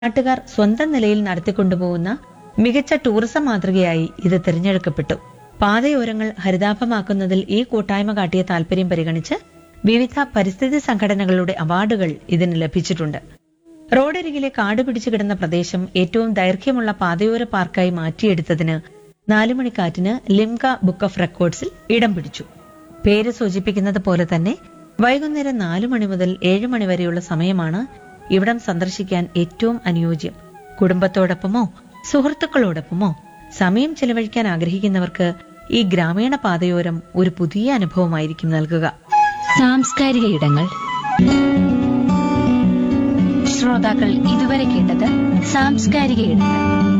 നാട്ടുകാർ സ്വന്തം നിലയിൽ നടത്തിക്കൊണ്ടുപോകുന്ന മികച്ച ടൂറിസം മാതൃകയായി ഇത് തിരഞ്ഞെടുക്കപ്പെട്ടു പാതയോരങ്ങൾ ഹരിതാഭമാക്കുന്നതിൽ ഈ കൂട്ടായ്മ കാട്ടിയ താൽപര്യം പരിഗണിച്ച് വിവിധ പരിസ്ഥിതി സംഘടനകളുടെ അവാർഡുകൾ ഇതിന് ലഭിച്ചിട്ടുണ്ട് റോഡരികിലെ കാട് പിടിച്ചു കിടന്ന പ്രദേശം ഏറ്റവും ദൈർഘ്യമുള്ള പാതയോര പാർക്കായി മാറ്റിയെടുത്തതിന് നാലുമണിക്കാറ്റിന് ലിംക ബുക്ക് ഓഫ് റെക്കോർഡ്സിൽ ഇടം പിടിച്ചു പേര് സൂചിപ്പിക്കുന്നത് പോലെ തന്നെ വൈകുന്നേരം നാലു മണി മുതൽ ഏഴ് മണി വരെയുള്ള സമയമാണ് ഇവിടം സന്ദർശിക്കാൻ ഏറ്റവും അനുയോജ്യം കുടുംബത്തോടൊപ്പമോ സുഹൃത്തുക്കളോടൊപ്പമോ സമയം ചെലവഴിക്കാൻ ആഗ്രഹിക്കുന്നവർക്ക് ഈ ഗ്രാമീണ പാതയോരം ഒരു പുതിയ അനുഭവമായിരിക്കും നൽകുക സാംസ്കാരിക ഇടങ്ങൾ ശ്രോതാക്കൾ ഇതുവരെ കേട്ടത് സാംസ്കാരിക ഇടങ്ങൾ